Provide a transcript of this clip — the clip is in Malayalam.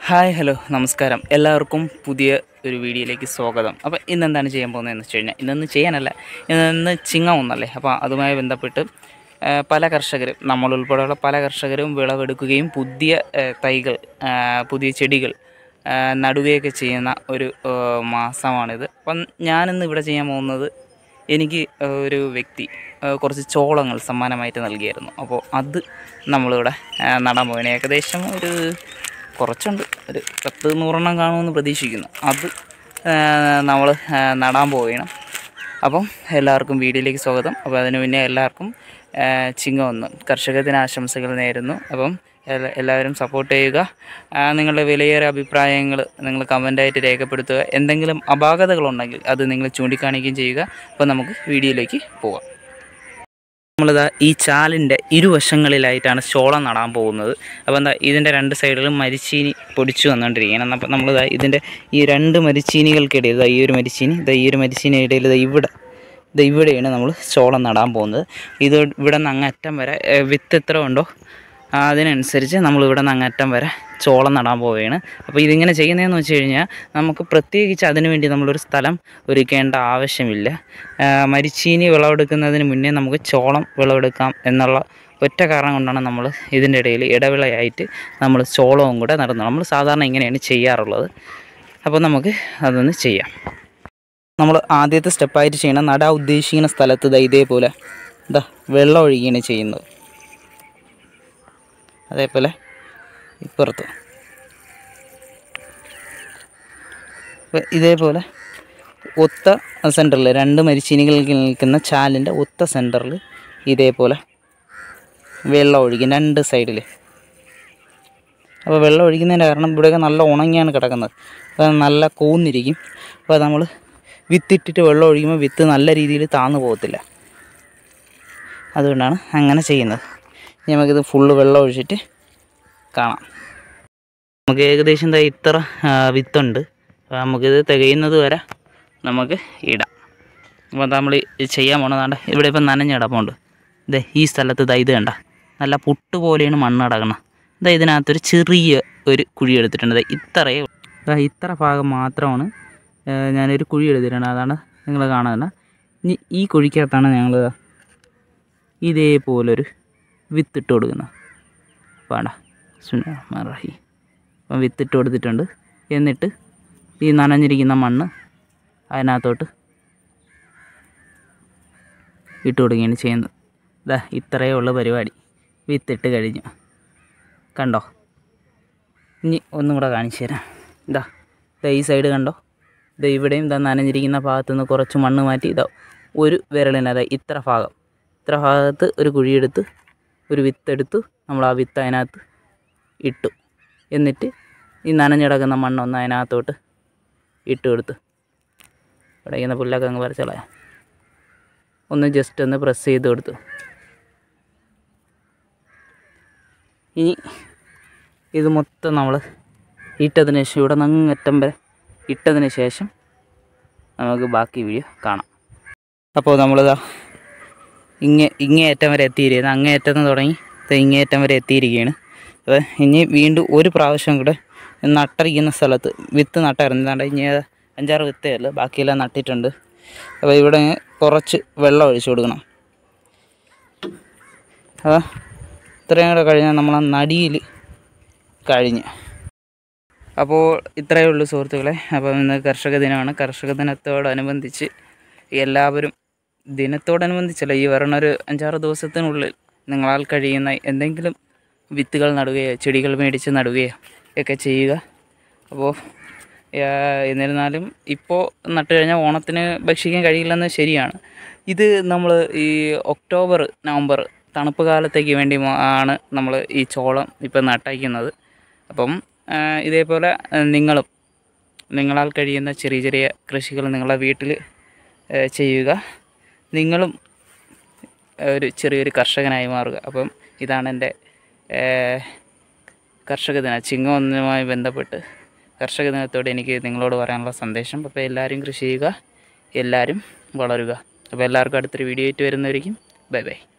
ഹായ് ഹലോ നമസ്കാരം എല്ലാവർക്കും പുതിയ ഒരു വീഡിയോയിലേക്ക് സ്വാഗതം അപ്പോൾ ഇന്ന് എന്താണ് ചെയ്യാൻ പോകുന്നതെന്ന് വെച്ച് കഴിഞ്ഞാൽ ഇന്നൊന്നും ചെയ്യാനല്ല ഇന്ന് ചിങ്ങം ഒന്നല്ലേ അപ്പോൾ അതുമായി ബന്ധപ്പെട്ട് ആ, പല കർഷകരും നമ്മളുൾപ്പെടെയുള്ള പല കർഷകരും വിളവെടുക്കുകയും പുതിയ ആ, തൈകൾ ആ, പുതിയ ചെടികൾ ആ, നടുകയൊക്കെ ചെയ്യുന്ന ഒരു ആ, മാസമാണിത് അപ്പം ഞാനിന്ന് ഇവിടെ ചെയ്യാൻ പോകുന്നത് എനിക്ക് ആ, ഒരു വ്യക്തി ആ, കുറച്ച് ചോളങ്ങൾ സമ്മാനമായിട്ട് നൽകിയായിരുന്നു അപ്പോൾ അത് നമ്മളിവിടെ ആ, നടാൻ പോകുന്നത് ഏകദേശം ഒരു കുറച്ചുണ്ട് ഒരു പത്ത് നൂറെണ്ണം കാണുമെന്ന് പ്രതീക്ഷിക്കുന്നു അത് നമ്മൾ നടാൻ പോവുകയാണ് അപ്പം എല്ലാവർക്കും വീഡിയോയിലേക്ക് സ്വാഗതം അപ്പോൾ അതിന് മുന്നേ എല്ലാവർക്കും ആ, ചിങ്ങം ഒന്ന് കർഷക ദിന ആശംസകൾ നേരുന്നു അപ്പം എല്ലാ- എല്ലാവരും സപ്പോർട്ട് ചെയ്യുക ആ, നിങ്ങളുടെ വിലയേറിയ അഭിപ്രായങ്ങൾ നിങ്ങൾ കമൻ്റായിട്ട് രേഖപ്പെടുത്തുക എന്തെങ്കിലും അപാകതകളുണ്ടെങ്കിൽ അത് നിങ്ങൾ ചൂണ്ടിക്കാണിക്കുകയും ചെയ്യുക അപ്പോൾ നമുക്ക് വീഡിയോയിലേക്ക് പോകാം നമ്മളിതാ ഈ ചാലിൻ്റെ ഇരുവശങ്ങളിലായിട്ടാണ് ചോളം നടാൻ പോകുന്നത് അപ്പോൾ എന്താ ഇതിൻ്റെ രണ്ട് സൈഡിലും മരിച്ചീനി പൊടിച്ചു വന്നുകൊണ്ടിരിക്കുകയാണ് അപ്പോൾ നമ്മളിതാ ഇതിൻ്റെ ഈ രണ്ട് മരിച്ചീനികൾക്കിടയിൽ ഇതാ ഈ ഒരു മരിച്ചീനി ഇതാ ഈ ഒരു മരിച്ചീനി ഇടയിൽ ഇതാ ഇവിടെ ഇതാ ഇവിടെയാണ് നമ്മൾ ചോളം നടാൻ പോകുന്നത് ഇത് ഇവിടെ നിന്ന് അങ്ങറ്റം വരെ ഏ, വിത്ത് എത്ര ഉണ്ടോ ആ, അതിനനുസരിച്ച് നമ്മൾ ഇവിടെ നിന്ന് അങ്ങറ്റം വരെ ചോളം നടാൻ പോവുകയാണ് അപ്പോൾ ഇതിങ്ങനെ ചെയ്യുന്നതെന്ന് വെച്ച് കഴിഞ്ഞാൽ നമുക്ക് പ്രത്യേകിച്ച് അതിനു വേണ്ടി നമ്മളൊരു സ്ഥലം ഒരുക്കേണ്ട ആവശ്യമില്ല ആ, മരിച്ചീനി വിളവെടുക്കുന്നതിന് മുന്നേ നമുക്ക് ചോളം വിളവെടുക്കാം എന്നുള്ള ഒറ്റ കാരണം കൊണ്ടാണ് നമ്മൾ ഇതിൻ്റെ ഇടയിൽ ഇടവിളയായിട്ട് നമ്മൾ ചോളവും കൂടെ നടുന്നത് നമ്മൾ സാധാരണ ഇങ്ങനെയാണ് ചെയ്യാറുള്ളത് അപ്പോൾ നമുക്ക് അതൊന്ന് ചെയ്യാം നമ്മൾ ആദ്യത്തെ സ്റ്റെപ്പായിട്ട് ചെയ്യണം നടാൻ ഉദ്ദേശിക്കുന്ന സ്ഥലത്ത് ദാ ഇതേപോലെ ഇതാ വെള്ളം ഒഴുകിയാണ് ചെയ്യുന്നത് അതേപോലെ ഇപ്പുറത്ത് ഇപ്പൊ ഇതേപോലെ ഒത്ത സെൻറ്ററിൽ രണ്ട് മരിച്ചീനികൾ നിൽക്കുന്ന ചാലിൻ്റെ ഒത്ത സെൻറ്ററിൽ ഇതേപോലെ വെള്ളം ഒഴിക്കും രണ്ട് സൈഡിൽ അപ്പോൾ വെള്ളം ഒഴിക്കുന്നതിൻ്റെ കാരണം ഇവിടെയൊക്കെ നല്ല ഉണങ്ങിയാണ് കിടക്കുന്നത് അപ്പോൾ നല്ല കൂന്നിരിക്കും അപ്പോൾ നമ്മൾ വിത്തിട്ടിട്ട് വെള്ളം ഒഴിക്കുമ്പോൾ വിത്ത് നല്ല രീതിയിൽ താന്നു പോകത്തില്ല അതുകൊണ്ടാണ് അങ്ങനെ ചെയ്യുന്നത് ഇനി നമുക്കിത് ഫുള്ള് വെള്ളം ഒഴിച്ചിട്ട് കാണാം നമുക്ക് ഏകദേശം ദാ ഇത്ര ആ, വിത്തുണ്ട് അപ്പോൾ നമുക്കിത് തികയുന്നത് വരെ നമുക്ക് ഇടാം അപ്പോൾ നമ്മൾ ചെയ്യാൻ പോണതാണ്ട് ഇവിടെ ഇപ്പം നനഞ്ഞ കിടപ്പുണ്ട് ഇതേ ഈ സ്ഥലത്ത് ദാ ഇത് കണ്ട നല്ല പുട്ട് പോലെയാണ് മണ്ണ് കിടക്കണം ഇതാ ഇതിനകത്തൊരു ചെറിയ ഒരു കുഴി എടുത്തിട്ടുണ്ട് ദാ ഇത്രയേ ഉള്ളൂ. ദാ ഇത്ര ഭാഗം മാത്രമാണ് ആ, ഞാനൊരു കുഴി എടുത്തിട്ടുണ്ട് അതാണ് നിങ്ങൾ കാണുന്നത് ഇനി ഈ കുഴിക്കകത്താണ് ഞങ്ങൾ ഇതേപോലൊരു വിത്തിട്ട് കൊടുക്കുന്നത് വേണ്ട സുനറഹി അപ്പം വിത്തിട്ട് കൊടുത്തിട്ടുണ്ട് എന്നിട്ട് ഈ നനഞ്ഞിരിക്കുന്ന മണ്ണ് അതിനകത്തോട്ട് ഇട്ട് കൊടുക്കുകയാണ് ചെയ്യുന്നത് ഇതാ ഇത്രയേ ഉള്ള പരിപാടി വിത്തിട്ട് കഴിഞ്ഞു കണ്ടോ ഇനി ഒന്നും കൂടെ കാണിച്ചു തരാം ഇതാ ഇതാ ഈ സൈഡ് കണ്ടോ ഇതാ ഇവിടെയും ഇതാ നനഞ്ഞിരിക്കുന്ന ഭാഗത്ത് നിന്ന് കുറച്ച് മണ്ണ് മാറ്റി ഇതാ ഒരു വിരലിന് അതാ ഇത്ര ഭാഗം ഇത്ര ഭാഗത്ത് ഒരു കുഴിയെടുത്ത് ഒരു വിത്തെടുത്ത് നമ്മൾ ആ വിത്ത് അതിനകത്ത് ഇട്ടു എന്നിട്ട് ഈ നനഞ്ഞിടക്കുന്ന മണ്ണൊന്ന് അതിനകത്തോട്ട് ഇട്ട് കൊടുത്ത് ഇവിടെ ഇങ്ങനെ പുല്ലൊക്കെ അങ്ങ് പറിച്ചളയാം ഒന്ന് ജസ്റ്റ് ഒന്ന് പ്രസ് ചെയ്ത് കൊടുത്തു ഇനി ഇത് മൊത്തം നമ്മൾ ഇട്ടതിന് ശേഷം ഇവിടെ നിന്ന് അങ്ങറ്റം വരെ ഇട്ടതിന് ശേഷം നമുക്ക് ബാക്കി വീഡിയോ കാണാം അപ്പോൾ നമ്മളിതാ ഇങ്ങേ ഇങ്ങേയറ്റം വരെ എത്തിയിരിക്കുന്നത് അങ്ങേയറ്റം നിന്ന് തുടങ്ങി ദേ ഇങ്ങേയറ്റം വരെ എത്തിയിരിക്കുകയാണ് അപ്പോൾ ഇനി വീണ്ടും ഒരു പ്രാവശ്യം കൂടെ നട്ടറിക്കുന്ന സ്ഥലത്ത് വിത്ത് നട്ടായിരുന്നു ഇനി അഞ്ചാറ് വിത്തേ ഉള്ളൂ ബാക്കിയെല്ലാം നട്ടിട്ടുണ്ട് അപ്പോൾ ഇവിടെ കുറച്ച് വെള്ളം ഒഴിച്ചു കൊടുക്കണം അപ്പോൾ ഇത്രയും കൂടെ കഴിഞ്ഞാൽ നമ്മൾ ആ നടിയിൽ കഴിഞ്ഞ് അപ്പോൾ ഇത്രയേ ഉള്ളൂ സുഹൃത്തുക്കളെ അപ്പോൾ ഇന്ന് കർഷക ദിനമാണ് കർഷക ദിനത്തോടനുബന്ധിച്ച് എല്ലാവരും ദിനത്തോടനുബന്ധിച്ചല്ല ഈ വരണ ഒരു അഞ്ചാറ് ദിവസത്തിനുള്ളിൽ നിങ്ങളാൽ കഴിയുന്ന എന്തെങ്കിലും വിത്തുകൾ നടുകയോ ചെടികൾ മേടിച്ച് നടുകയോ ഒക്കെ ചെയ്യുക അപ്പോൾ ആ, എന്നിരുന്നാലും ഇപ്പോൾ നട്ട് കഴിഞ്ഞാൽ ഓണത്തിന് ഭക്ഷിക്കാൻ കഴിയില്ലെന്ന് ശരിയാണ് ഇത് നമ്മൾ ഈ ഒക്ടോബർ നവംബർ തണുപ്പ് കാലത്തേക്ക് വേണ്ടി മ- ആണ് നമ്മൾ ഈ ചോളം ഇപ്പം നട്ടയ്ക്കുന്നത് അപ്പം ആ, ഇതേപോലെ ആ, നിങ്ങളും നിങ്ങളാൽ കഴിയുന്ന ചെറിയ ചെറിയ കൃഷികൾ നിങ്ങളുടെ വീട്ടിൽ ആ, ചെയ്യുക നിങ്ങളും ഒരു ചെറിയൊരു കർഷകനായി മാറുക അപ്പം ഇതാണ് എൻ്റെ ഏഹ്, കർഷക ദിന ചിങ്ങം ഒന്നുമായി ബന്ധപ്പെട്ട് കർഷക ദിനത്തോട് എനിക്ക് നിങ്ങളോട് പറയാനുള്ള സന്ദേശം അപ്പോൾ എല്ലാവരും കൃഷി ചെയ്യുക എല്ലാവരും വളരുക അപ്പോൾ എല്ലാവർക്കും അടുത്തൊരു വീഡിയോ ആയിട്ട് വരുന്നവരിക്കും ബൈ ബൈ